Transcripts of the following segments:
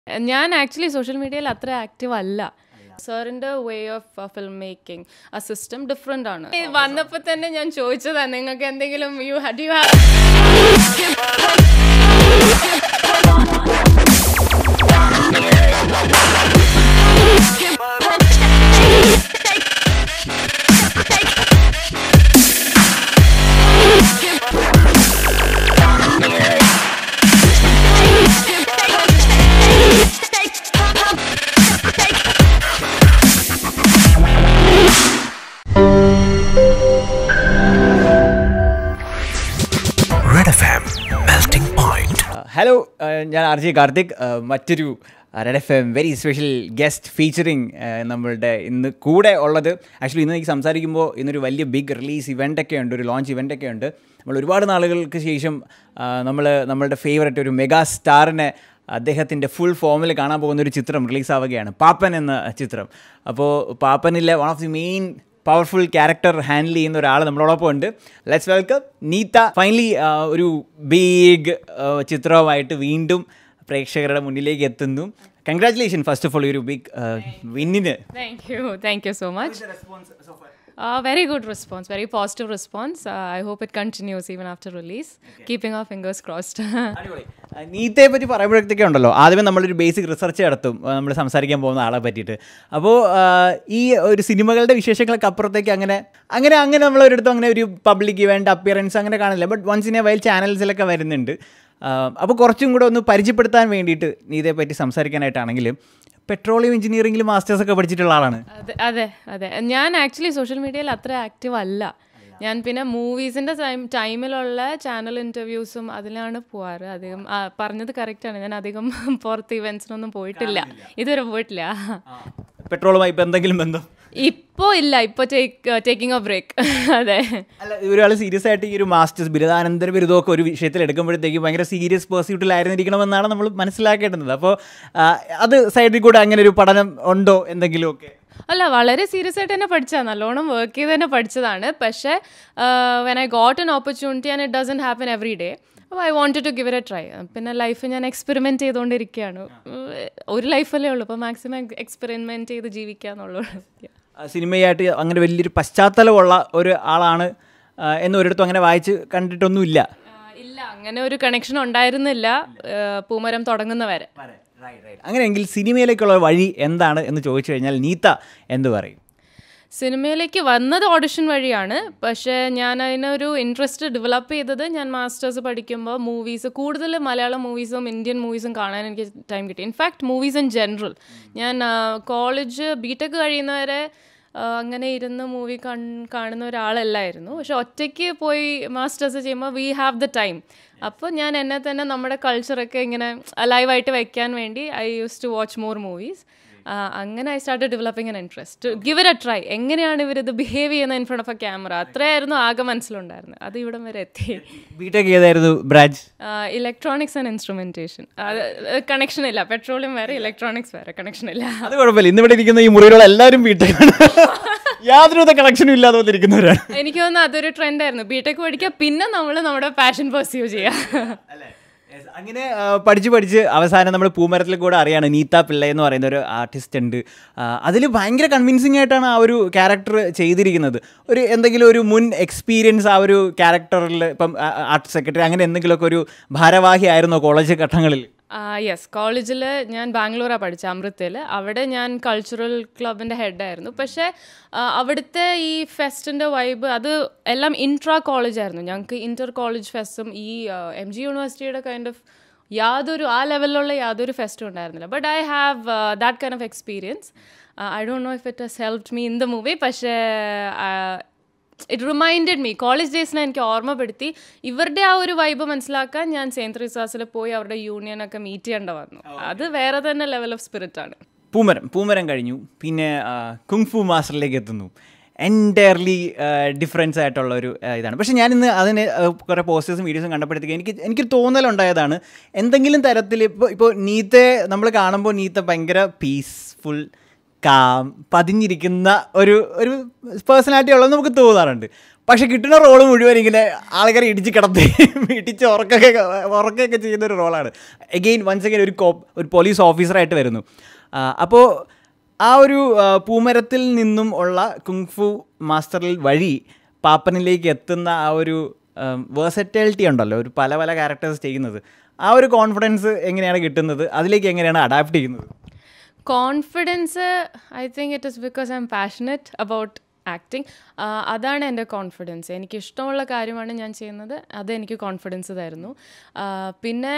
ഞാൻ actually social മീഡിയയിൽ അത്ര ആക്റ്റീവ് അല്ല സാറിൻ്റെ വേ ഓഫ് ഫിലിം മേക്കിംഗ് ആ സിസ്റ്റം ഡിഫറെൻ്റ് ആണ് വന്നപ്പോൾ തന്നെ ഞാൻ ചോദിച്ചതാണ് നിങ്ങൾക്ക് എന്തെങ്കിലും you had you have Red FM Melting Point. Hello ഞാൻ ആർ ജെ കാർത്തിക് ആ, മറ്റൊരു red F M very special guest featuring നമ്മളുടെ ഇന്ന് കൂടെ ഉള്ളത് ആക്ച്വലി ഇന്ന് എനിക്ക് സംസാരിക്കുമ്പോൾ ഇന്നൊരു വലിയ ബിഗ് റിലീസ് ഇവൻ്റൊക്കെ ഉണ്ട് ഒരു ലോഞ്ച് ഇവൻ്റൊക്കെ ഉണ്ട് നമ്മൾ ഒരുപാട് നാളുകൾക്ക് ശേഷം നമ്മൾ നമ്മളുടെ ഫേവററ്റ് ഒരു മെഗാ സ്റ്റാറിനെ അദ്ദേഹത്തിൻ്റെ ഫുൾ ഫോമിൽ കാണാൻ പോകുന്ന ഒരു ചിത്രം റിലീസാവുകയാണ് പാപ്പൻ എന്ന ചിത്രം അപ്പോൾ പാപ്പനിലെ one of the main powerful character handle ചെയ്യുന്ന ഒരാൾ നമ്മളോടൊപ്പം ഉണ്ട് ലെറ്റ്സ് വെൽക്കം നീത്ത ഫൈനലി ഒരു ബിഗ് ചിത്രവുമായിട്ട് വീണ്ടും പ്രേക്ഷകരുടെ മുന്നിലേക്ക് എത്തുന്നു കൺഗ്രാറ്റുലേഷൻ ഫസ്റ്റ് ഓഫ് ഓൾ ഒരു ബിഗ് വിന്നിന് thank you thank you so much very good response very positive response I hope it continues even after release keeping of fingers crossed അടിപൊളി ആ, നീത്തയെ പറ്റി പറയുമ്പോഴത്തേക്ക് ഉണ്ടല്ലോ ആദ്യമേ നമ്മളൊരു ബേസിക് റിസർച്ച് നടത്തും നമ്മൾ സംസാരിക്കാൻ പോകുന്ന ആളെ പറ്റിയിട്ട് അപ്പോൾ ഈ ഒരു സിനിമകളുടെ വിശേഷങ്ങളൊക്കെ അപ്പുറത്തേക്ക് അങ്ങനെ അങ്ങനെ അങ്ങനെ നമ്മളൊരിടത്തും അങ്ങനെ ഒരു പബ്ലിക് ഇവൻ്റ് അപ്പിയറൻസ് അങ്ങനെ കാണില്ല but once in a while ചാനൽസിലൊക്കെ വരുന്നുണ്ട് അപ്പോൾ കുറച്ചും കൂടെ ഒന്ന് പരിചയപ്പെടുത്താൻ വേണ്ടിയിട്ട് നീതയെ പറ്റി സംസാരിക്കാനായിട്ടാണെങ്കിലും പെട്രോളിയം എഞ്ചിനീയറിംഗിൽ മാസ്റ്റേഴ്സ് ഒക്കെ പഠിച്ചിട്ടുള്ള ആളാണ് അതെ അതെ അതെ ഞാൻ ആക്ച്വലി സോഷ്യൽ മീഡിയയിൽ അത്ര ആക്റ്റീവ് അല്ല ഞാൻ പിന്നെ മൂവീസിൻ്റെ ടൈം ടൈമിലുള്ള ചാനൽ ഇൻ്റർവ്യൂസും അതിലാണ് പോവാറ് അധികം ആ, പറഞ്ഞത് കറക്റ്റാണ് ഞാൻ അധികം പുറത്ത് ഇവൻസിനൊന്നും പോയിട്ടില്ല ഇതുവരെ പോയിട്ടില്ല പെട്രോളുമായി ഇപ്പം എന്തെങ്കിലും ബന്ധം ഇപ്പോൾ ഇല്ല ഇപ്പോൾ ടേക്ക് ടേക്കിംഗ് എ ബ്രേക്ക് അതെ അല്ല ഒരാൾ സീരിയസ് ആയിട്ട് ഈ ഒരു മാസ്റ്റേഴ്സ് ബിരുദാനന്തര ബിരുദമൊക്കെ ഒരു വിഷയത്തിൽ എടുക്കുമ്പോഴത്തേക്ക് ഭയങ്കര സീരിയസ് പേഴ്സ്യൂട്ടിലായിരുന്നിരിക്കണമെന്നാണ് നമ്മൾ മനസ്സിലാക്കേണ്ടത് അപ്പോൾ അത് സൈഡിൽ കൂടെ അങ്ങനെ ഒരു പഠനം ഉണ്ടോ എന്തെങ്കിലുമൊക്കെ അല്ല വളരെ സീരിയസ് ആയിട്ട് തന്നെ പഠിച്ചതാണ് നല്ലോണം വർക്ക് ചെയ്ത് തന്നെ പഠിച്ചതാണ് പക്ഷേ when I got an opportunity and it doesn't happen every day അപ്പോൾ I wanted to give it a try പിന്നെ ലൈഫ് ഞാൻ എക്സ്പെരിമെൻറ്റ് ചെയ്തുകൊണ്ടിരിക്കുകയാണ് ഉം, ഒരു ലൈഫല്ലേ ഉള്ളൂ അപ്പോൾ മാക്സിമം എക്സ്പെരിമെൻറ്റ് ചെയ്ത് ജീവിക്കുക എന്നുള്ളൂ ആ, സിനിമയായിട്ട് അങ്ങനെ വലിയൊരു പശ്ചാത്തലമുള്ള ഒരു ആളാണ് ആ, എന്ന് ഒരിടത്തും അങ്ങനെ വായിച്ച് കണ്ടിട്ടൊന്നുമില്ല ആ, ഇല്ല അങ്ങനെ ഒരു കണക്ഷൻ ഉണ്ടായിരുന്നില്ല ആ, പൂമരം തുടങ്ങുന്നവരെ അങ്ങനെയെങ്കിൽ സിനിമയിലേക്കുള്ള വഴി എന്താണ് എന്ന് ചോദിച്ചു കഴിഞ്ഞാൽ നീത്ത എന്ത് പറയും സിനിമയിലേക്ക് വന്നത് ഓഡിഷൻ വഴിയാണ് പക്ഷേ ഞാൻ അതിനൊരു ഇൻട്രസ്റ്റ് ഡെവലപ്പ് ചെയ്തത് ഞാൻ മാസ്റ്റേഴ്സ് പഠിക്കുമ്പോൾ മൂവീസ് കൂടുതൽ മലയാളം മൂവീസും ഇന്ത്യൻ മൂവീസും കാണാൻ എനിക്ക് ടൈം കിട്ടി ഇൻഫാക്ട് മൂവീസ് ഇൻ ജനറൽ ഞാൻ കോളേജ് ബി ടെക് കഴിയുന്നവരെ ആ, അങ്ങനെ ഇരുന്ന് മൂവി കാണുന്ന ഒരാളല്ലായിരുന്നു പക്ഷെ ഒറ്റയ്ക്ക് പോയി മാസ്റ്റേഴ്സ് ചെയ്യുമ്പോൾ വി ഹാവ് ദ ടൈം അപ്പോൾ ഞാൻ എന്നെ തന്നെ നമ്മുടെ കൾച്ചറൊക്കെ ഇങ്ങനെ ലൈവായിട്ട് വയ്ക്കാൻ വേണ്ടി I use to watch more movies അങ്ങനെ I start developing an interest give it a try എങ്ങനെയാണ് ഇവരിത് ബിഹേവ് ചെയ്യുന്നത് in front of a camera അത്രയായിരുന്നു ആകെ മനസ്സിലുണ്ടായിരുന്നത് അത് ഇവിടം വരെ എത്തി ബിടെക് ഏതായിരുന്നു branch electronics and instrumentation connection ഇല്ല പെട്രോളിയം വേറെ ഇലക്ട്രോണിക്സ് വേറെ കണക്ഷൻ ഇല്ല അത് കുഴപ്പമില്ല ഇന്നിവിടെ ഇരിക്കുന്ന ഈ മുറിയിലുള്ള എല്ലാവരും ബിടെക്കാണ് യാതൊരുവിധ കണക്ഷനും ഇല്ലാതെ വന്നിരിക്കുന്നവരാണ് എനിക്ക് തോന്നുന്നു അതൊരു ട്രെൻഡായിരുന്നു ബി ടെക് പഠിക്കുക പിന്നെ നമ്മൾ നമ്മുടെ പാഷൻ പെർസ്യൂ ചെയ്യുക Yes, അങ്ങനെ ആ, പഠിച്ച് പഠിച്ച് അവസാനം നമ്മൾ പൂമരത്തിൽ കൂടെ അറിയാണ് നീത്ത പിള്ള എന്ന് പറയുന്ന ഒരു ആർട്ടിസ്റ്റ് ഉണ്ട് അതിൽ ഭയങ്കര കൺവിൻസിങ് ആയിട്ടാണ് ആ ഒരു ക്യാരക്ടർ ചെയ്തിരിക്കുന്നത് ഒരു എന്തെങ്കിലും ഒരു മുൻ എക്സ്പീരിയൻസ് ആ ഒരു ക്യാരക്ടറിൽ ഇപ്പം ആർട്ട് സെക്രട്ടറി അങ്ങനെ എന്തെങ്കിലുമൊക്കെ ഒരു ഭാരവാഹി ആയിരുന്നോ കോളേജ് ഘട്ടങ്ങളിൽ യെസ് കോളേജിൽ ഞാൻ ബാംഗ്ലൂരാണ് പഠിച്ചത് അമൃതയിൽ അവിടെ ഞാൻ കൾച്ചറൽ ക്ലബിൻ്റെ ഹെഡായിരുന്നു പക്ഷേ ആ, അവിടുത്തെ ഈ ഫെസ്റ്റിൻ്റെ വൈബ് അത് എല്ലാം ഇൻട്രാ കോളേജായിരുന്നു ഞങ്ങൾക്ക് ഇൻ്റർ കോളേജ് ഫെസ്റ്റും ഈ എം ജി യൂണിവേഴ്സിറ്റിയുടെ കൈൻഡ് ഓഫ് യാതൊരു ആ ലെവലിലുള്ള യാതൊരു ഫെസ്റ്റും ഉണ്ടായിരുന്നില്ല but I have that kind of experience I don't know if it has help me in the movie പക്ഷേ ഇറ്റ് റിമൈൻഡഡ് മീ കോളേജ് ഡേയ്സിനെ എനിക്ക് ഓർമ്മപ്പെടുത്തി ഇവരുടെ ആ ഒരു വൈബ് മനസ്സിലാക്കാൻ ഞാൻ സെയിൻറ്റ് റിസാസിൽ പോയി അവരുടെ യൂണിയനൊക്കെ മീറ്റ് ചെയ്യേണ്ട വന്നു അത് വേറെ തന്നെ ലെവൽ ഓഫ് സ്പിരിറ്റ് ആണ് പൂമരം പൂമരം കഴിഞ്ഞു പിന്നെ കുങ്ഫു മാസ്റ്ററിലേക്ക് എത്തുന്നു എൻറ്റയർലി ഡിഫറൻസ് ആയിട്ടുള്ള ഒരു ആ, ഇതാണ് പക്ഷേ ഞാനിന്ന് അതിന് ആ, കുറേ പോസ്റ്റേഴ്സും വീഡിയോസും കണ്ടപ്പോഴത്തേക്ക് എനിക്ക് എനിക്ക് തോന്നലുണ്ടായതാണ് എന്തെങ്കിലും തരത്തിൽ ഇപ്പോൾ ഇപ്പോൾ നീത്തെ നമ്മൾ കാണുമ്പോൾ നീത്ത ഭയങ്കര പീസ്ഫുൾ കാം പതിഞ്ഞിരിക്കുന്ന ഒരു ഒരു പേഴ്സണാലിറ്റി ഉള്ളത് നമുക്ക് തോന്നാറുണ്ട് പക്ഷെ കിട്ടുന്ന റോള് മുഴുവൻ ഇങ്ങനെ ആൾക്കാരെ ഇടിച്ച് കിടത്തി ഇടിച്ച് ഉറക്കൊക്കെ ഉറക്കൊക്കെ ചെയ്യുന്ന ഒരു റോളാണ് എഗെയിൻ വൺസ് അഗെയിൻ ഒരു കോ ഒരു പോലീസ് ഓഫീസറായിട്ട് വരുന്നു അപ്പോൾ ആ ഒരു ആ, പൂമരത്തിൽ നിന്നും ഉള്ള കുങ്ഫു മാസ്റ്ററിൽ വഴി പാപ്പനിലേക്ക് എത്തുന്ന ആ ഒരു വേഴ്സറ്റാലിറ്റി ഉണ്ടല്ലോ ഒരു പല പല ക്യാരക്ടേഴ്സ് ചെയ്യുന്നത് ആ ഒരു കോൺഫിഡൻസ് എങ്ങനെയാണ് കിട്ടുന്നത് അതിലേക്ക് എങ്ങനെയാണ് അഡാപ്റ്റ് ചെയ്യുന്നത് confidence I think it is because I am passionate about acting അതാണ് എൻ്റെ കോൺഫിഡൻസ് എനിക്ക് ഇഷ്ടമുള്ള കാര്യമാണ് ഞാൻ ചെയ്യുന്നത് അത് എനിക്ക് കോൺഫിഡൻസ് തരുന്നു ആ, പിന്നെ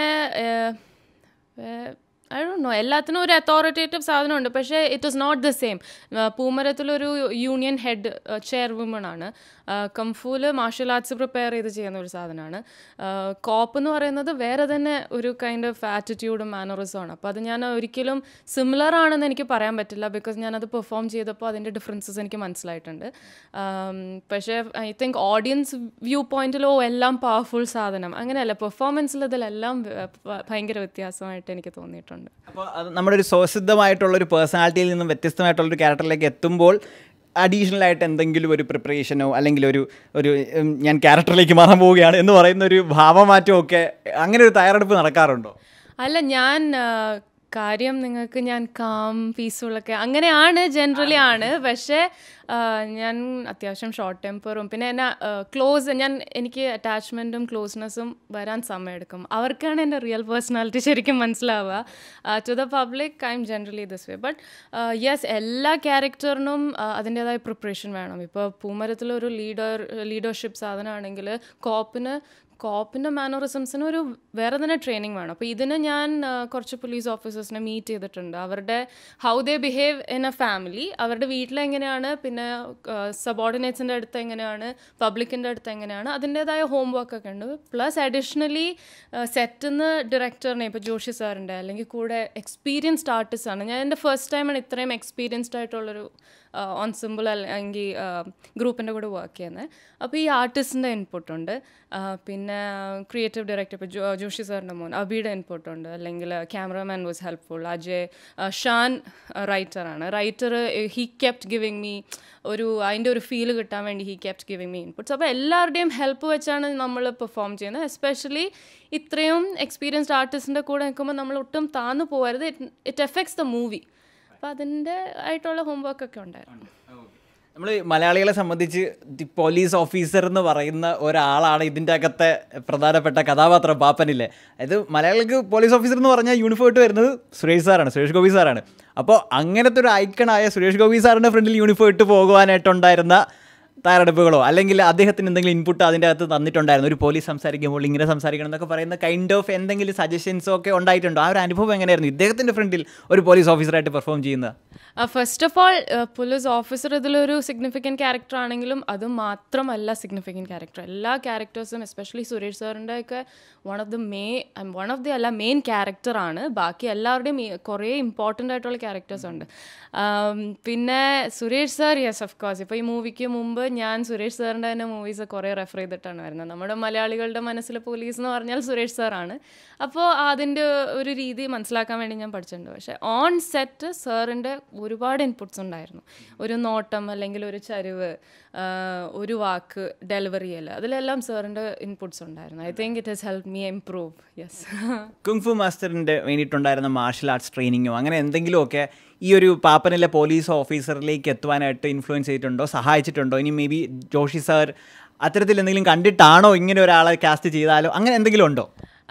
ഐ ഡോ നോ എല്ലാത്തിനും ഒരു അതോറിറ്റേറ്റീവ് സാധനമുണ്ട് പക്ഷേ it is not the same പൂമരത്തിലൊരു യൂണിയൻ ഹെഡ് ചെയർ വുമൺ ആണ് കംഫൂല് മാർഷൽ ആർട്സ് പ്രിപ്പയർ ചെയ്ത് ചെയ്യുന്ന ഒരു സാധനമാണ് കോപ്പ് എന്ന് പറയുന്നത് വേറെ തന്നെ ഒരു കൈൻഡ് ഓഫ് ആറ്റിറ്റ്യൂഡും മാനറിസവും ആണ് അപ്പോൾ അത് ഞാൻ ഒരിക്കലും സിമിലർ ആണെന്ന് എനിക്ക് പറയാൻ പറ്റില്ല ബിക്കോസ് ഞാനത് പെർഫോം ചെയ്തപ്പോൾ അതിൻ്റെ ഡിഫറൻസസ് എനിക്ക് മനസ്സിലായിട്ടുണ്ട് ആം, പക്ഷേ ഐ തിങ്ക് ഓഡിയൻസ് വ്യൂ പോയിന്റിലോ എല്ലാം പവർഫുൾ സാധനം അങ്ങനെയല്ല പെർഫോമൻസിൽ ഇതിലെല്ലാം വ- ഭ- ഭയങ്കര വ്യത്യാസമായിട്ട് എനിക്ക് തോന്നിയിട്ടുണ്ട് അപ്പോൾ അത് നമ്മുടെ ഒരു സ്വസിദ്ധമായിട്ടുള്ള ഒരു പേഴ്സണാലിറ്റിയിൽ നിന്നും വ്യത്യസ്തമായിട്ടുള്ള ഒരു ക്യാരക്ടറിലേക്ക് എത്തുമ്പോൾ അഡീഷണൽ ആയിട്ട് എന്തെങ്കിലും ഒരു പ്രിപ്പറേഷനോ അല്ലെങ്കിൽ ഒരു ഒരു ഉം, ഞാൻ ക്യാരക്ടറിലേക്ക് മാറാൻ പോവുകയാണ് എന്ന് പറയുന്ന ഒരു ഭാവമാറ്റമൊക്കെ അങ്ങനെ ഒരു തയ്യാറെടുപ്പ് നടക്കാറുണ്ടോ അല്ല ഞാൻ ആ, കാര്യം നിങ്ങൾക്ക് ഞാൻ കാം പീസ്ഫുള്ളൊക്കെ അങ്ങനെയാണ് ജനറലി ആണ് പക്ഷേ ആ, ഞാൻ അത്യാവശ്യം ഷോർട്ട് ടെമ്പറും പിന്നെ എന്നെ ക്ലോസ് ഞാൻ എനിക്ക് അറ്റാച്ച്മെൻറ്റും ക്ലോസ്നെസ്സും വരാൻ സമയമെടുക്കും അവർക്കാണ് എൻ്റെ റിയൽ പേഴ്സണാലിറ്റി ശരിക്കും മനസ്സിലാവുക to the public I am generally this way but yes എല്ലാ ക്യാരക്ടറിനും അതിൻ്റേതായ പ്രിപ്പറേഷൻ വേണം ഇപ്പോൾ പൂമരത്തിലൊരു ലീഡർ ലീഡർഷിപ്പ് സാധനമാണെങ്കിൽ കോപ്പിന് കോപ്പിൻ്റെ മാനറിസംസിന് ഒരു വേറെ തന്നെ ട്രെയിനിങ് വേണം അപ്പോൾ ഇതിന് ഞാൻ ആ, കുറച്ച് പോലീസ് ഓഫീസേഴ്സിനെ മീറ്റ് ചെയ്തിട്ടുണ്ട് അവരുടെ how they behave in a family അവരുടെ വീട്ടിലെങ്ങനെയാണ് പിന്നെ സബോർഡിനേറ്റ്സിൻ്റെ അടുത്ത് എങ്ങനെയാണ് പബ്ലിക്കിൻ്റെ അടുത്ത് എങ്ങനെയാണ് അതിൻ്റേതായ ഹോം വർക്ക് ഒക്കെ ഉണ്ട് പ്ലസ് അഡീഷണലി സെറ്റിൽ നിന്ന് ഡയറക്ടറിനെ ഇപ്പോൾ ജോഷി സാറിൻ്റെ അല്ലെങ്കിൽ കൂടെ എക്സ്പീരിയൻസ്ഡ് ആർട്ടിസ്റ്റ് ആണ് ഞാൻ എൻ്റെ ഫസ്റ്റ് ടൈമാണ് ഇത്രയും എക്സ്പീരിയൻസ്ഡ് ആയിട്ടുള്ളൊരു ഓൺസിമ്പിൾ അല്ലെങ്കിൽ ഗ്രൂപ്പിൻ്റെ കൂടെ വർക്ക് ചെയ്യുന്നത് അപ്പോൾ ഈ ആർട്ടിസ്റ്റിൻ്റെ ഇൻപുട്ട് ഉണ്ട് ആ, പിന്നെ ക്രിയേറ്റീവ് ഡയറക്ടർ ഇപ്പോൾ ജോ ജോഷി സാറിൻ്റെ മോൻ അബിയുടെ ഇൻപുട്ട് ഉണ്ട് അല്ലെങ്കിൽ ക്യാമറമാൻ വാസ് ഹെൽപ്ഫുൾ അജയ് ആ, ഷാൻ റൈറ്ററാണ് writer he kept giving me ഒരു അതിൻ്റെ ഒരു ഫീൽ കിട്ടാൻ വേണ്ടി he kept giving me inputs അപ്പോൾ എല്ലാവരുടെയും ഹെൽപ്പ് വെച്ചാണ് നമ്മൾ പെർഫോം ചെയ്യുന്നത് എസ്പെഷ്യലി ഇത്രയും എക്സ്പീരിയൻസ്ഡ് ആർട്ടിസ്റ്റിൻ്റെ കൂടെ നിൽക്കുമ്പോൾ നമ്മൾ ഒട്ടും താന്നു പോകരുത് ഇറ്റ് എഫക്ട്സ് ദ മൂവി അപ്പോൾ അതിൻ്റെ ആയിട്ടുള്ള ഹോംവർക്ക് ഒക്കെ ഉണ്ടായിരുന്നു നമ്മൾ മലയാളികളെ സംബന്ധിച്ച് ദി പോലീസ് ഓഫീസർ എന്ന് പറയുന്ന ഒരാളാണ് ഇതിൻ്റെ അകത്തെ പ്രധാനപ്പെട്ട കഥാപാത്രം പാപ്പനില്ലേ അതായത് മലയാളികൾക്ക് പോലീസ് ഓഫീസർ എന്ന് പറഞ്ഞാൽ യൂണിഫോം ഇട്ട് വരുന്നത് സുരേഷ് സാറാണ് സുരേഷ് ഗോപി സാറാണ് അപ്പോൾ അങ്ങനത്തെ ഒരു ഐക്കണായ സുരേഷ് ഗോപി സാറിൻ്റെ ഫ്രണ്ടിൽ യൂണിഫോം ഇട്ട് പോകുവാനായിട്ടുണ്ടായിരുന്ന തയ്യാറെടുപ്പുകളോ അല്ലെങ്കിൽ അദ്ദേഹത്തിന് എന്തെങ്കിലും ഇൻപുട്ട് അതിൻ്റെ അകത്ത് തന്നിട്ടുണ്ടായിരുന്നു ഒരു പോലീസ് സംസാരിക്കുമ്പോൾ ഇങ്ങനെ സംസാരിക്കണം എന്നൊക്കെ പറയുന്ന കൈൻഡ് ഓഫ് എന്തെങ്കിലും സജഷൻസോ ഒക്കെ ഉണ്ടായിട്ടുണ്ടോ ആ ഒരു അനുഭവം എങ്ങനെയായിരുന്നു ഇദ്ദേഹത്തിൻ്റെ ഫ്രണ്ടിൽ ഒരു പോലീസ് ഓഫീസറായിട്ട് പെർഫോം ചെയ്യുന്നത് first of all police officer ഇതിലൊരു സിഗ്നിഫിക്കൻറ്റ് ക്യാരക്ടർ ആണെങ്കിലും അത് മാത്രമല്ല സിഗ്നിഫിക്കൻറ്റ് ക്യാരക്ടർ എല്ലാ ക്യാരക്ടേഴ്സും എസ്പെഷ്യലി സുരേഷ് സാറിൻ്റെ ഒക്കെ one of the may one of the അല്ല മെയിൻ ക്യാരക്ടറാണ് ബാക്കി എല്ലാവരുടെയും ഈ കുറേ ഇമ്പോർട്ടൻ്റ് ആയിട്ടുള്ള ക്യാരക്ടേഴ്സ് ഉണ്ട് ആം, പിന്നെ Suresh sir yes of course ഇപ്പോൾ ഈ മൂവിക്ക് മുമ്പ് ഞാൻ സുരേഷ് സാറിൻ്റെ തന്നെ മൂവീസ് കുറേ റെഫർ ചെയ്തിട്ടാണ് വരുന്നത് നമ്മുടെ മലയാളികളുടെ മനസ്സിൽ പോലീസ് എന്ന് പറഞ്ഞാൽ സുരേഷ് സാറാണ് അപ്പോൾ അതിൻ്റെ ഒരു രീതി മനസ്സിലാക്കാൻ വേണ്ടി ഞാൻ പഠിച്ചിട്ടുണ്ട് പക്ഷേ ഓൺ സെറ്റ് സാറിൻ്റെ ഒരുപാട് ഇൻപുട്സ് ഉണ്ടായിരുന്നു ഒരു നോട്ടം അല്ലെങ്കിൽ ഒരു ചരിവ് ആ, ഒരു വാക്ക് ഡെലിവറി അല്ല അതിലെല്ലാം സാറിൻ്റെ ഇൻപുട്സ് ഉണ്ടായിരുന്നു I think it has help me improve yes kung fu മാസ്റ്ററിൻ്റെ വേണ്ടിയിട്ടുണ്ടായിരുന്ന മാർഷൽ ആർട്സ് ട്രെയിനിങ്ങോ അങ്ങനെ എന്തെങ്കിലുമൊക്കെ ഈ ഒരു പാപ്പനിലെ പോലീസ് ഓഫീസറിലേക്ക് എത്തുവാനായിട്ട് ഇൻഫ്ലുവൻസ് ചെയ്തിട്ടുണ്ടോ സഹായിച്ചിട്ടുണ്ടോ ഇനി മേ ബി ജോഷി സാർ അത്തരത്തിൽ എന്തെങ്കിലും കണ്ടിട്ടാണോ ഇങ്ങനെ ഒരാളെ കാസ്റ്റ് ചെയ്താലോ അങ്ങനെ എന്തെങ്കിലും ഉണ്ടോ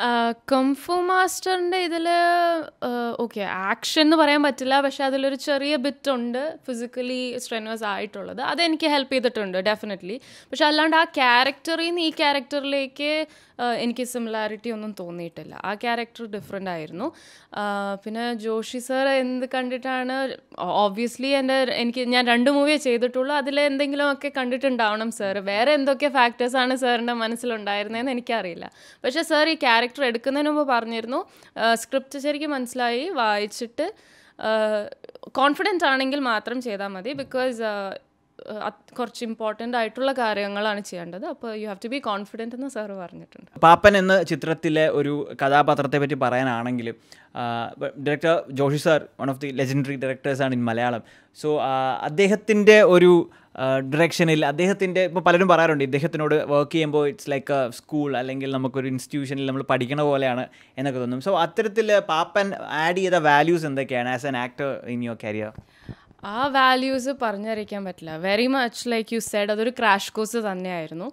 കംഫു മാസ്റ്ററിൻ്റെ ഇതിൽ ഓക്കെ ആക്ഷൻ എന്ന് പറയാൻ പറ്റില്ല പക്ഷെ അതിലൊരു ചെറിയ ബിറ്റ് ഉണ്ട് ഫിസിക്കലി സ്ട്രെനേഴ്സ് ആയിട്ടുള്ളത് അതെനിക്ക് ഹെൽപ്പ് ചെയ്തിട്ടുണ്ട് ഡെഫിനറ്റ്ലി പക്ഷെ അല്ലാണ്ട് ആ ക്യാരക്ടറിൽ നിന്ന് ഈ ക്യാരക്ടറിലേക്ക് എനിക്ക് സിമിലാരിറ്റി ഒന്നും തോന്നിയിട്ടില്ല ആ ക്യാരക്ടർ ഡിഫറെൻ്റ് ആയിരുന്നു ആ, പിന്നെ ജോഷി സർ എന്ത് കണ്ടിട്ടാണ് ഓബ്വിയസ്ലി എൻ്റെ എനിക്ക് ഞാൻ രണ്ട് മൂവിയേ ചെയ്തിട്ടുള്ളൂ അതിൽ എന്തെങ്കിലുമൊക്കെ കണ്ടിട്ടുണ്ടാവണം സാർ വേറെ എന്തൊക്കെ ഫാക്ടേഴ്സാണ് സാറിൻ്റെ മനസ്സിലുണ്ടായിരുന്നതെന്ന് എനിക്കറിയില്ല പക്ഷേ സാർ ഈ ക്യാരക്ടർ എടുക്കുന്നതിന് മുമ്പ് പറഞ്ഞിരുന്നു സ്ക്രിപ്റ്റ് ശരിക്കും മനസ്സിലായി വായിച്ചിട്ട് കോൺഫിഡൻറ്റ് ആണെങ്കിൽ മാത്രം ചെയ്താൽ മതി ബിക്കോസ് കുറച്ച് ഇമ്പോർട്ടൻ്റ് ആയിട്ടുള്ള കാര്യങ്ങളാണ് ചെയ്യേണ്ടത് അപ്പോൾ you have to be confident എന്ന് സാറ് പറഞ്ഞിട്ടുണ്ട് പാപ്പൻ എന്ന ചിത്രത്തിലെ ഒരു കഥാപാത്രത്തെ പറ്റി പറയാനാണെങ്കിൽ director Joshi sir one of the legendary ഡയറക്ടേഴ്സാണ് ഇൻ മലയാളം സോ അദ്ദേഹത്തിൻ്റെ ഒരു ഡിറക്ഷനിൽ അദ്ദേഹത്തിൻ്റെ ഇപ്പോൾ പലരും പറയാറുണ്ട് ഇദ്ദേഹത്തിനോട് വർക്ക് ചെയ്യുമ്പോൾ ഇറ്റ്സ് ലൈക്ക് എ സ്കൂൾ അല്ലെങ്കിൽ നമുക്കൊരു ഇൻസ്റ്റിറ്റ്യൂഷനിൽ നമ്മൾ പഠിക്കണ പോലെയാണ് എന്നൊക്കെ തോന്നും സോ അത്തരത്തിൽ പാപ്പൻ ആഡ് ചെയ്ത വാല്യൂസ് എന്തൊക്കെയാണ് as an actor in your career ആ വാല്യൂസ് പറഞ്ഞറിയിക്കാൻ പറ്റില്ല very much like you said അതൊരു ക്രാഷ് കോഴ്സ് തന്നെയായിരുന്നു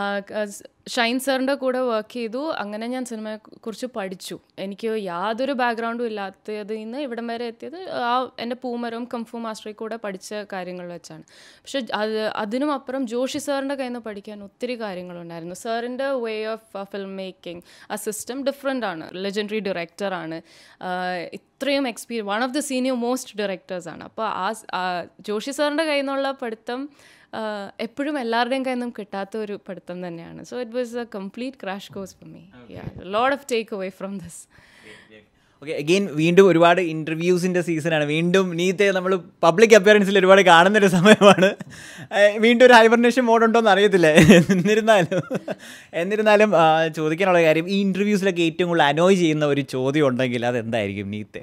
ഷൈൻ സാറിൻ്റെ കൂടെ വർക്ക് ചെയ്തു അങ്ങനെ ഞാൻ സിനിമയെ കുറിച്ച് പഠിച്ചു എനിക്ക് യാതൊരു ബാക്ക്ഗ്രൗണ്ടും ഇല്ലാത്തതിൽ നിന്ന് ഇവിടം വരെ എത്തിയത് ആ എൻ്റെ പൂമരവും കംഫു മാസ്റ്ററിൽ കൂടെ പഠിച്ച കാര്യങ്ങൾ വെച്ചാണ് പക്ഷെ അത് അതിനും അപ്പുറം ജോഷി സാറിൻ്റെ കയ്യിൽ നിന്ന് പഠിക്കാൻ ഒത്തിരി കാര്യങ്ങളുണ്ടായിരുന്നു സാറിൻ്റെ വേ ഓഫ് ഫിൽം മേക്കിംഗ് ആ സിസ്റ്റം ഡിഫറെൻ്റ് ആണ് ലെജൻഡറി ഡയറക്ടറാണ് ഇത്രയും experienced one of the senior most ഡയറക്ടേഴ്സാണ് അപ്പോൾ ആ ജോഷി സാറിൻ്റെ കയ്യിൽ നിന്നുള്ള പഠിത്തം എപ്പോഴും എല്ലാവരുടെയും കയ്യിൽ നിന്നും കിട്ടാത്ത ഒരു പഠിത്തം തന്നെയാണ് so it was a complete crash course for me load of take away from this okay again വീണ്ടും ഒരുപാട് ഇൻ്റർവ്യൂസിൻ്റെ സീസണാണ് വീണ്ടും നീത്തെ നമ്മൾ പബ്ലിക് അപ്പിയറൻസിൽ ഒരുപാട് കാണുന്നൊരു സമയമാണ് വീണ്ടും ഒരു ഹൈബർനേഷൻ മോഡ് ഉണ്ടോ എന്ന് അറിയത്തില്ല എന്നിരുന്നാലും എന്നിരുന്നാലും ചോദിക്കാനുള്ള കാര്യം ഈ ഇൻ്റർവ്യൂസിലൊക്കെ ഏറ്റവും കൂടുതൽ അനോയ് ചെയ്യുന്ന ഒരു ചോദ്യം ഉണ്ടെങ്കിൽ അതെന്തായിരിക്കും നീത്തെ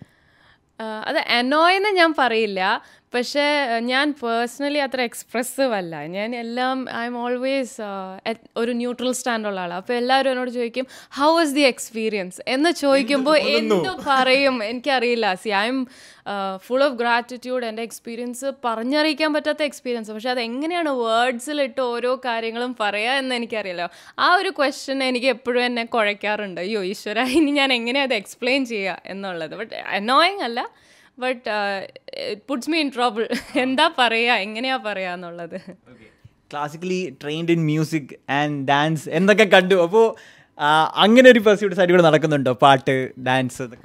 അത് അനോയെന്ന് ഞാൻ പറയില്ല പക്ഷേ ഞാൻ പേഴ്സണലി അത്ര എക്സ്പ്രസീവ് അല്ല ഞാൻ എല്ലാം ഐ എം ഓൾവേസ് ഒരു ന്യൂട്രൽ സ്റ്റാൻഡുള്ള ആളാണ് അപ്പോൾ എല്ലാവരും എന്നോട് ചോദിക്കും ഹൗ വാസ് ദി എക്സ്പീരിയൻസ് എന്ന് ചോദിക്കുമ്പോൾ എന്ത് പറയും എനിക്കറിയില്ല see I am full of gratitude എൻ്റെ എക്സ്പീരിയൻസ് പറഞ്ഞറിയിക്കാൻ പറ്റാത്ത എക്സ്പീരിയൻസ് പക്ഷെ അത് എങ്ങനെയാണ് വേർഡ്സിലിട്ട് ഓരോ കാര്യങ്ങളും പറയുക എന്ന് എനിക്കറിയില്ല ആ ഒരു ക്വസ്റ്റ്യൻ എനിക്ക് എപ്പോഴും എന്നെ കുഴയ്ക്കാറുണ്ട് അയ്യോ ഈശ്വര ഇനി ഞാൻ എങ്ങനെയാണ് അത് എക്സ്പ്ലെയിൻ ചെയ്യുക എന്നുള്ളത് ബട്ട് അനോയിങ് അല്ല but it puts me in trouble എന്താ പറയുക എങ്ങനെയാ പറയുക എന്നുള്ളത് classically trained in music and dance എന്നൊക്കെ കണ്ടു അപ്പോൾ അങ്ങനെ ഒരു പെർസ്യൂട്ട് സൈഡ് കൂടെ നടക്കുന്നുണ്ടോ പാട്ട് ഡാൻസ് എന്നൊക്കെ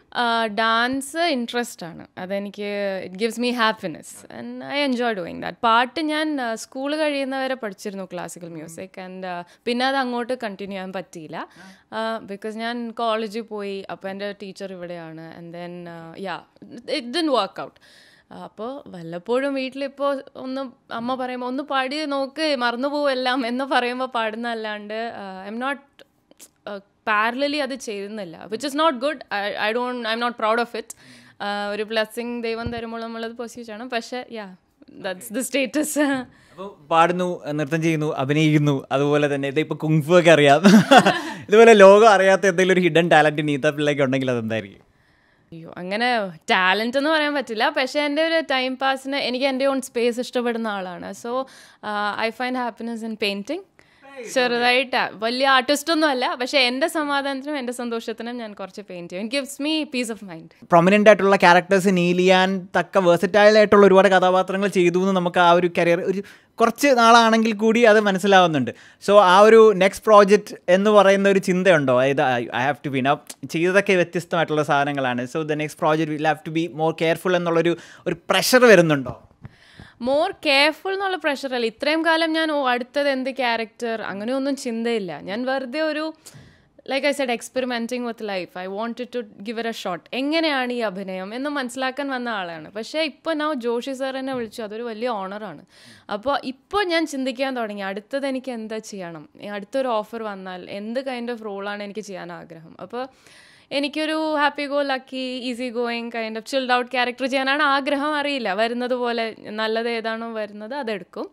ഡാൻസ് ഇൻട്രസ്റ്റ് ആണ് അതെനിക്ക് it gives me happiness and I enjoy doing that പാട്ട് ഞാൻ സ്കൂൾ കഴിയുന്നവരെ പഠിച്ചിരുന്നു ക്ലാസിക്കൽ മ്യൂസിക് ആൻഡ് പിന്നെ അത് അങ്ങോട്ട് കണ്ടിന്യൂ ചെയ്യാൻ പറ്റിയില്ല ബിക്കോസ് ഞാൻ കോളേജിൽ പോയി അപ്പോൾ എൻ്റെ ടീച്ചർ ഇവിടെയാണ് and then yeah it didn't work out അപ്പോൾ വല്ലപ്പോഴും വീട്ടിലിപ്പോൾ ഒന്ന് അമ്മ പറയുമ്പോൾ ഒന്ന് പാടി നോക്ക് മറന്നു പോവെല്ലാം എന്ന് പറയുമ്പോൾ പാടുന്നതല്ലാണ്ട് ഐ എം നോട്ട് പാരലലി അത് ചെയ്യുന്നില്ല which is not good I don't I am not proud of it ഒരു ബ്ലെസ്സിങ് ദൈവം തരുമ്പോൾ നമ്മളത് പൊസ്യൂ ചെയ്യണം പക്ഷേ യാ ദാറ്റ്സ് ദ സ്റ്റേറ്റസ് അപ്പോൾ പാടുന്നു നൃത്തം ചെയ്യുന്നു അഭിനയിക്കുന്നു അതുപോലെ തന്നെ ഇത് ഇപ്പോൾ കുങ്ഫു ഒക്കെ അറിയാം ഇതുപോലെ ലോകം അറിയാത്ത എന്തെങ്കിലും ഒരു ഹിഡൻ ടാലൻറ്റ് നീത്ത പിള്ളേക്ക് ഉണ്ടെങ്കിൽ അതെന്തായിരിക്കും അയ്യോ അങ്ങനെ ടാലൻ്റ് എന്ന് പറയാൻ പറ്റില്ല പക്ഷേ എൻ്റെ ഒരു ടൈം പാസിന് എനിക്ക് എൻ്റെ ഓൺ സ്പേസ് ഇഷ്ടപ്പെടുന്ന ആളാണ് so I find happiness in painting ചെറുതായിട്ട് വലിയ ആർട്ടിസ്റ്റ് ഒന്നും അല്ല പക്ഷെ എൻ്റെ സമാധാനത്തിനും എൻ്റെ സന്തോഷത്തിനും ഞാൻ കുറച്ച് പെയിന്റ് ചെയ്യും it gives me peace of mind prominent ആയിട്ടുള്ള ക്യാരക്ടേഴ്സ് നീൽ ചെയ്യാൻ തക്ക വേഴ്സറ്റൈൽ ആയിട്ടുള്ള ഒരുപാട് കഥാപാത്രങ്ങൾ ചെയ്തു എന്ന് നമുക്ക് ആ ഒരു കരിയർ ഒരു കുറച്ച് നാളാണെങ്കിൽ കൂടി അത് മനസ്സിലാവുന്നുണ്ട് സോ ആ ഒരു നെക്സ്റ്റ് പ്രോജക്റ്റ് എന്ന് പറയുന്ന ഒരു ചിന്തയുണ്ടോ അതായത് I have to be now ചെയ്തതൊക്കെ വ്യത്യസ്തമായിട്ടുള്ള സാധനങ്ങളാണ് so the next project will have to be more careful എന്നുള്ളൊരു ഒരു പ്രഷർ വരുന്നുണ്ടോ മോർ കെയർഫുൾ എന്നുള്ള പ്രഷർ അല്ല ഇത്രയും കാലം ഞാൻ ഓ അടുത്തത് എന്ത് ക്യാരക്ടർ അങ്ങനെയൊന്നും ചിന്തയില്ല ഞാൻ വെറുതെ ഒരു like I said experimenting with life I want to give a shot എങ്ങനെയാണ് ഈ അഭിനയം എന്ന് മനസ്സിലാക്കാൻ വന്ന ആളാണ് പക്ഷേ ഇപ്പോൾ ഞാൻ ജോഷി സാർ എന്നെ വിളിച്ചു അതൊരു വലിയ ഓണറാണ് അപ്പോൾ ഇപ്പോൾ ഞാൻ ചിന്തിക്കാൻ തുടങ്ങി അടുത്തത് എനിക്ക് എന്താ ചെയ്യണം അടുത്തൊരു ഓഫർ വന്നാൽ എന്ത് കൈൻഡ് ഓഫ് റോളാണ് എനിക്ക് ചെയ്യാൻ ആഗ്രഹം അപ്പോൾ എനിക്കൊരു happy go lucky easy going kind of chilled out character ചെയ്യാനാണ് ആഗ്രഹം അറിയില്ല വരുന്നത് പോലെ നല്ലത് ഏതാണോ വരുന്നത് അതെടുക്കും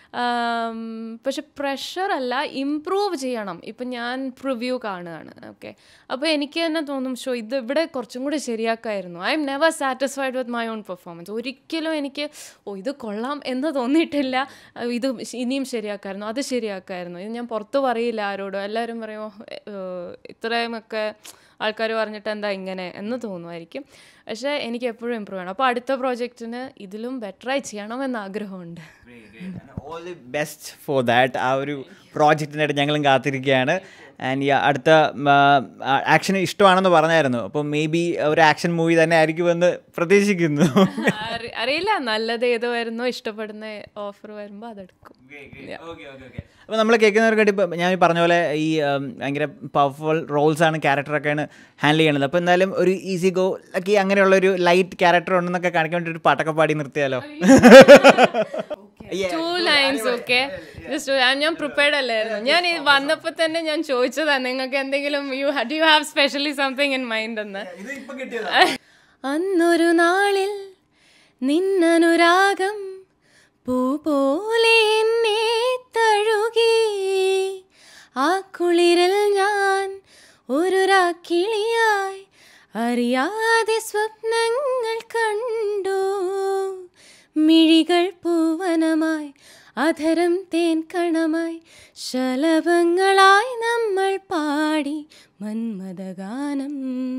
പക്ഷെ പ്രഷർ അല്ല ഇമ്പ്രൂവ് ചെയ്യണം ഇപ്പം ഞാൻ പ്രിവ്യൂ കാണുകയാണ് ഓക്കെ അപ്പോൾ എനിക്ക് തന്നെ തോന്നും ഷോ ഇത് ഇവിടെ കുറച്ചും കൂടി ശരിയാക്കായിരുന്നു I am never satisfied with my own performance ഒരിക്കലും എനിക്ക് ഓ ഇത് കൊള്ളാം എന്ന് തോന്നിയിട്ടില്ല ഇത് ഇനിയും ശരിയാക്കായിരുന്നു അത് ശരിയാക്കായിരുന്നു ഇത് ഞാൻ പുറത്ത് പറയില്ല ആരോടും എല്ലാവരും പറയുമോ ഇത്രയുമൊക്കെ ആൾക്കാർ പറഞ്ഞിട്ട് എന്താ ഇങ്ങനെ എന്ന് തോന്നുമായിരിക്കും പക്ഷേ എനിക്ക് എപ്പോഴും ഇമ്പ്രൂവ് ചെയ്യണം അപ്പോൾ അടുത്ത പ്രോജക്റ്റിന് ഇതിലും ബെറ്ററായി ചെയ്യണമെന്ന് ആഗ്രഹമുണ്ട് all the best for that ആ ഒരു പ്രോജക്റ്റിനായിട്ട് ഞങ്ങളും കാത്തിരിക്കുകയാണ് ആൻഡ് അടുത്ത ആക്ഷൻ ഇഷ്ടമാണെന്ന് പറഞ്ഞായിരുന്നു അപ്പോൾ മേ ബി ഒരു ആക്ഷൻ മൂവി തന്നെ ആയിരിക്കുമെന്ന് പ്രതീക്ഷിക്കുന്നു അറിയില്ല നല്ലത് ഏതോ വരുന്നോ ഇഷ്ടപ്പെടുന്ന ഓഫർ വരുമ്പോൾ അതെടുക്കും അപ്പോൾ നമ്മൾ കേൾക്കുന്നവർക്കായിട്ട് ഇപ്പോൾ ഞാൻ പറഞ്ഞ പോലെ ഈ ഭയങ്കര പവർഫുൾ റോൾസ് ആണ് ക്യാരക്ടറൊക്കെയാണ് ഹാൻഡിൽ ചെയ്യണത് അപ്പോൾ എന്തായാലും ഒരു ഈസി ഗോ ഒക്കെ അങ്ങനെയുള്ള ഒരു ലൈറ്റ് ക്യാരക്ടർ ഉണ്ടെന്നൊക്കെ കാണിക്കാൻ വേണ്ടി ഒരു പാട്ടൊക്കെ പാടി നിർത്തിയാലോ ടു ലൈൻസ് ഓക്കെ ജസ്റ്റ് ഞാൻ പ്രിപ്പയർഡ് അല്ലായിരുന്നു ഞാൻ ഈ വന്നപ്പോ തന്നെ ഞാൻ ചോദിച്ചതാണ് നിങ്ങൾക്ക് എന്തെങ്കിലും you do you have specially something in mind എന്ന് അന്നൊരു നാളിൽ നിന്നനുരാഗം പൂ പോലെ എന്നെ തഴുകി ആ കുളിരിൽ ഞാൻ ഒരു രാക്കിളിയായി അറിയാതെ സ്വപ്നങ്ങൾ കണ്ടു മിഴികൾ പൂവനമായി അധരം തേൻ കണമായി ശലഭങ്ങളായി നമ്മൾ പാടി മന്മദഗാനം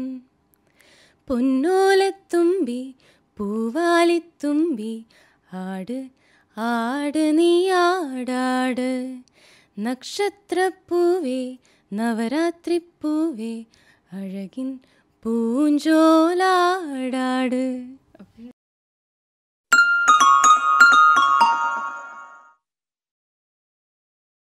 പൊന്നോലത്തുമ്പി പൂവാലിത്തുമ്പി ആട് ആട് നീ ആടാട് നക്ഷത്രപ്പൂവേ നവരാത്രിപ്പൂവേ അഴകിൻ പൂഞ്ചോലാടാട്